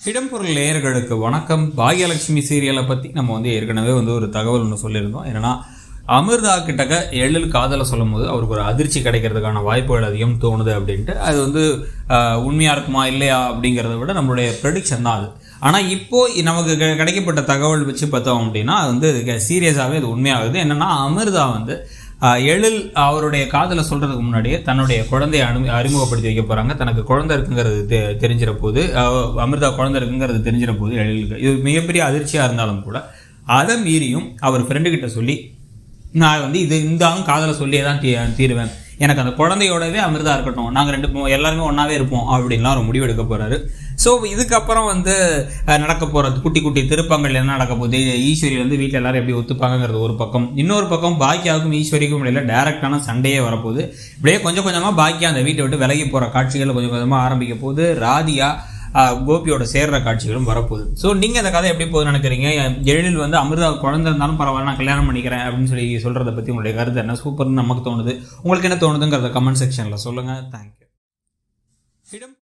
இடம்பொருள் நேயர்களுக்கு வணக்கம் பாகியலட்சுமி சீரியலை பற்றி நம்ம வந்து ஏற்கனவே வந்து ஒரு தகவல் ஒன்று சொல்லியிருந்தோம் என்னன்னா அமிர்தா கிட்டக்க எழில் காதலை சொல்லும் போது அவருக்கு ஒரு அதிர்ச்சி கிடைக்கிறதுக்கான வாய்ப்புகள் அதிகம் தோணுது அப்படின்ட்டு அது வந்து ஆஹ், உண்மையா இருக்குமா இல்லையா அப்படிங்கிறத விட நம்மளுடைய ப்ரெடிக்ஷன் தான் அது ஆனால் இப்போ நமக்கு கிடை- கிடைக்கப்பட்ட தகவல் வச்சு பார்த்தோம் அப்படின்னா அது வந்து சீரியஸாகவே அது உண்மையாகுது என்னன்னா அமிர்தா வந்து ஆஹ், எழில் அவருடைய காதலை சொல்றதுக்கு முன்னாடியே தன்னுடைய குழந்தையை அனு அறிமுகப்படுத்தி வைக்க போறாங்க தனக்கு குழந்தை இருக்குங்கிறது தெ- தெரிஞ்சிற போது ஆஹ், அமிர்தா குழந்தை இருக்குங்கிறது தெரிஞ்சிற போது எழிலுக்கு இது மிகப்பெரிய அதிர்ச்சியா இருந்தாலும் கூட அதை மீறியும் அவர் ஃப்ரெண்டு கிட்ட சொல்லி நான் வந்து இது இந்த ஆளும் காதலை சொல்லியே தான் தீ தீருவேன் எனக்கு அந்த குழந்தையோடவே அமிர்தா இருக்கட்டும் நாங்கள் ரெண்டு பேரும் எல்லாருமே ஒன்றாவே இருப்போம் அப்படின்லாம் ஒரு முடிவு எடுக்க போறாரு ஸோ இதுக்கப்புறம் வந்து அஹ், நடக்க போகிறது குட்டி குட்டி திருப்பங்கள் என்ன நடக்க போகுது ஈஸ்வரி வந்து வீட்டில் எல்லாரும் எப்படி ஒத்துப்பாங்கங்கிறது ஒரு பக்கம் இன்னொரு பக்கம் பாக்கியாவுக்கும் ஈஸ்வரிக்கும் இடையில டைரக்டான சண்டையே வரப்போகுது இப்படியே கொஞ்சம் கொஞ்சமாக பாக்கியா அந்த வீட்டை விட்டு விலகி போகிற காட்சிகள் கொஞ்சம் கொஞ்சமாக ஆரம்பிக்க போகுது ராதியா ஆஹ் கோபியோட சேர்ற காட்சிகளும் வரப்போகுது ஸோ நீங்கள் இந்த கதை எப்படி போகுதுன்னு நினைக்கிறீங்க எழில் வந்து அமிர்தா குழந்தை இருந்தாலும் பரவாயில்ல நான் கல்யாணம் பண்ணிக்கிறேன் அப்படின்னு சொல்லி சொல்கிறத பற்றி உங்களுடைய கருத்து என்ன சூப்பர்னு நமக்கு தோணுது உங்களுக்கு என்ன தோணுதுங்கிறத கமெண்ட் செக்ஷனில் சொல்லுங்கள் தேங்க்யூ இடம்